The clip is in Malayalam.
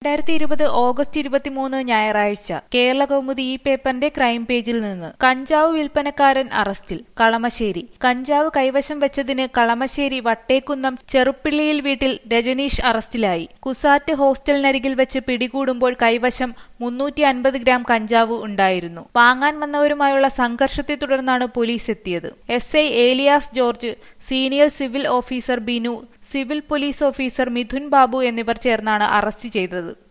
രണ്ടായിരത്തി ഇരുപത് ഓഗസ്റ്റ് ഇരുപത്തിമൂന്ന് ഞായറാഴ്ച കേരള കൗമുദി ഈ പേപ്പറിന്റെ ക്രൈം പേജിൽ നിന്ന് കഞ്ചാവ് വിൽപ്പനക്കാരൻ അറസ്റ്റിൽ കളമശ്ശേരി കഞ്ചാവ് കൈവശം വെച്ചതിന് കളമശ്ശേരി വട്ടേക്കുന്നം ചെറുപ്പിള്ളിയിൽ വീട്ടിൽ രജനീഷ് അറസ്റ്റിലായി കുസാറ്റ് ഹോസ്റ്റലിനരികിൽ വെച്ച് പിടികൂടുമ്പോൾ കൈവശം മുന്നൂറ്റി അൻപത് ഗ്രാം കഞ്ചാവ് ഉണ്ടായിരുന്നു വാങ്ങാൻ വന്നവരുമായുള്ള സംഘർഷത്തെ തുടർന്നാണ് പോലീസ് എത്തിയത് S I Elias George senior civil officer Binu civil police officer Mithun Babu എന്നിവർ ചേർന്നാണ് അറസ്റ്റ് ചെയ്തത്